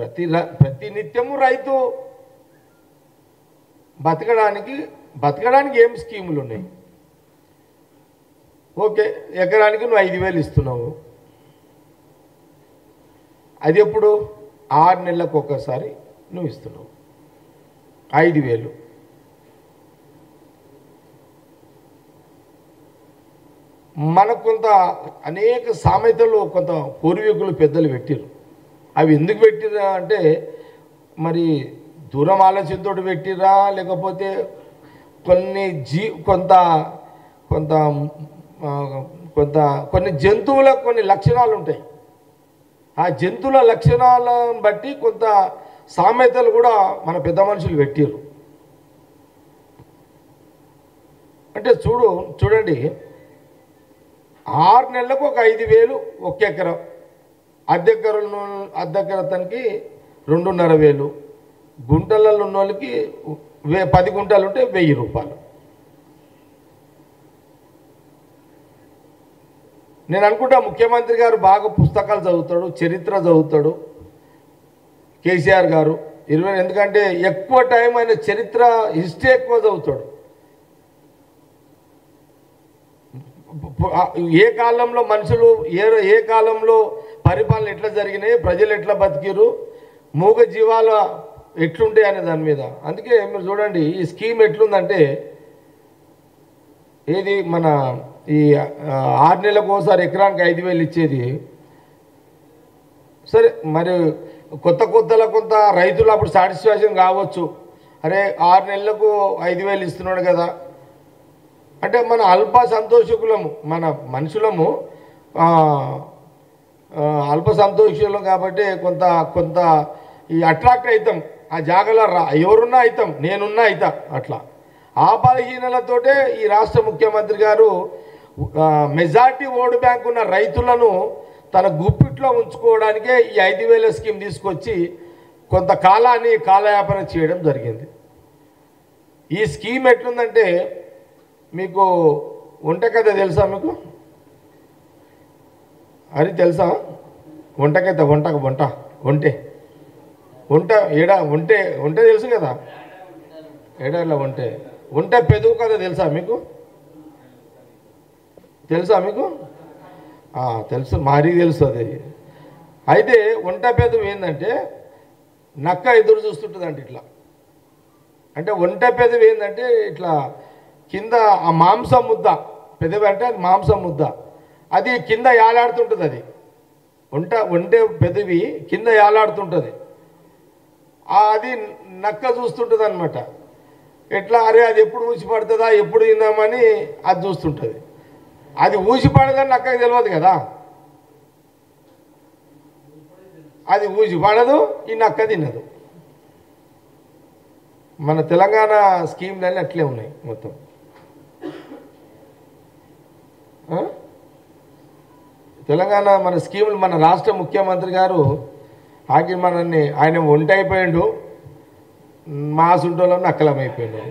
ప్రతి ర- ప్రతి నిత్యము రైతు బతకడానికి బతకడానికి ఏం స్కీములు ఉన్నాయి ఓకే ఎకరానికి నువ్వు ఐదు వేలు ఇస్తున్నావు అది ఎప్పుడు ఆరు నెలలకు ఒక్కసారి నువ్వు ఇస్తున్నావు ఐదు వేలు మనకు కొంత అనేక సామెతలు కొంత పూర్వీకులు పెద్దలు పెట్టారు అవి ఎందుకు పెట్టిరా అంటే మరి దూరం ఆలోచనతో పెట్టిరా లేకపోతే కొన్ని జీ కొంత కొంత ఆ, కొంత కొన్ని జంతువుల కొన్ని లక్షణాలు ఉంటాయి ఆ జంతువుల లక్షణాలను బట్టి కొంత సామెతలు కూడా మన పెద్ద మనుషులు పెట్టారు అంటే చూడు చూడండి ఆరు నెలలకు ఒక ఐదు వేలు ఒక ఎకరం అద్దెకరం అద్దెకరతనికి రెండున్నర వేలు గుంటలలో ఉన్న వాళ్ళకి వే పది గుంటలు ఉంటే వెయ్యి రూపాయలు నేను అనుకుంటా ముఖ్యమంత్రి గారు బాగా పుస్తకాలు చదువుతాడు చరిత్ర చదువుతాడు కేసీఆర్ గారు ఇరవై ఎందుకంటే ఎక్కువ టైం ఆయన చరిత్ర హిస్టరీ ఎక్కువ చదువుతాడు ఏ కాలంలో మనుషులు ఏ ఏ కాలంలో పరిపాలన ఎట్లా జరిగినాయి ప్రజలు ఎట్లా బతికిరు మూగ జీవాల ఎట్లుంటాయి అనే దాని మీద అందుకే మీరు చూడండి ఈ స్కీమ్ ఎట్లుందంటే ఏది మన ఈ ఆ, ఆరు నెలలకు ఒకసారి ఎకరానికి ఐదు వేలు ఇచ్చేది సరే మరి కొత్త కొత్తల కొంత రైతులు అప్పుడు సాటిస్ఫాక్షన్ కావచ్చు అరే ఆరు నెలలకు ఐదు వేలు ఇస్తున్నాడు కదా అంటే మన అల్ప సంతోషకులము మన మనుషులము ఆ, ఆ, అల్ప సంతోషులం కాబట్టి కొంత కొంత ఈ అట్రాక్ట్ అవుతాం ఆ జాగలో రా ఎవరున్నా అవుతాం నేనున్నా అవుతా అట్లా ఆ బలహీనలతోటే ఈ రాష్ట్ర ముఖ్యమంత్రి గారు ఆ, మెజార్టీ ఓటు బ్యాంక్ ఉన్న రైతులను తన గుప్పిట్లో ఉంచుకోవడానికే ఈ ఐదు వేల స్కీమ్ తీసుకొచ్చి కొంత కాలాన్ని కాలయాపన చేయడం జరిగింది ఈ స్కీమ్ ఎట్లుందంటే మీకు వంట కథ తెలుసా మీకు అది తెలుసా వంటకైతే వంట వంట వంటే వంట ఏడా వంటే వంటే తెలుసు కదా ఏడాల వంటే వంట పెదుగు కథ తెలుసా మీకు తెలుసా మీకు ఆ, తెలుసు మారీ తెలుసు అది అయితే వంట పెదవు ఏంటంటే నక్క ఎదురు చూస్తుంటుందంట ఇట్లా అంటే ఒంట పెదవి ఏంటంటే ఇట్లా కింద ఆ మాంసం ముద్ద పెదవి అంటే అది మాంసం ముద్ద అది కింద యాలాడుతుంటుంది అది ఒంట ఒంటె పెదవి కింద యాలాడుతుంటుంది ఆ అది నక్క చూస్తుంటుంది అనమాట ఎట్లా అరే అది ఎప్పుడు ఊసి పడుతుందా ఎప్పుడు తిందామని అది చూస్తుంటుంది అది ఊసి పడదని నక్కకి తెలియదు కదా అది ఊసి పడదు ఈ నక్క తినదు మన తెలంగాణ స్కీమ్లన్నీ అట్లే ఉన్నాయి మొత్తం ఆ? తెలంగాణ మన స్కీములు మన రాష్ట్ర ముఖ్యమంత్రి గారు ఆకి మనల్ని ఆయన ఒంటి అయిపోయిండు మా సుంటోళ్ళని అక్కలమైపోయిండు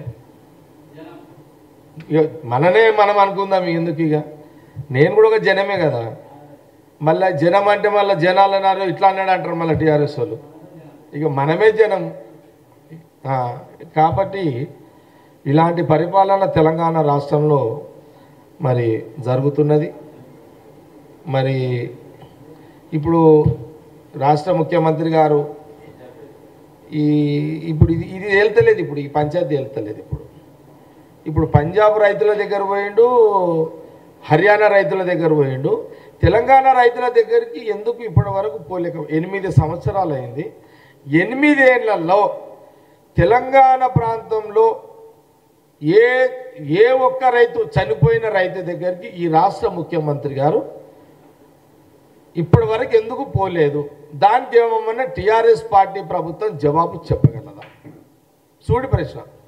ఇక మననే మనం అనుకుందాం ఎందుకు ఇక నేను కూడా ఒక జనమే కదా మళ్ళీ జనం అంటే మళ్ళీ జనాలు అన్నారు ఇట్లా అన్నాడు అంటారు మళ్ళీ టీఆర్ఎస్ వాళ్ళు ఇక మనమే జనం ఆ, కాబట్టి ఇలాంటి పరిపాలన తెలంగాణ రాష్ట్రంలో మరి జరుగుతున్నది మరి ఇప్పుడు రాష్ట్ర ముఖ్యమంత్రి గారు ఈ ఇప్పుడు ఇది ఇది వెళ్తలేదు ఇప్పుడు ఈ పంచాయతీ వెళ్తలేదు ఇప్పుడు ఇప్పుడు పంజాబ్ రైతుల దగ్గర పోయిండు హర్యానా రైతుల దగ్గర పోయిండు తెలంగాణ రైతుల దగ్గరికి ఎందుకు ఇప్పటి వరకు పోలేక ఎనిమిది సంవత్సరాలు అయింది ఎనిమిదేళ్లలో తెలంగాణ ప్రాంతంలో ఏ ఏ ఒక్క రైతు చనిపోయిన రైతు దగ్గరికి ఈ రాష్ట్ర ముఖ్యమంత్రి గారు ఇప్పటి వరకు ఎందుకు పోలేదు దానికి ఏమన్నా టీఆర్ఎస్ పార్టీ ప్రభుత్వం జవాబు చెప్పగలదా చూడు ప్రశ్న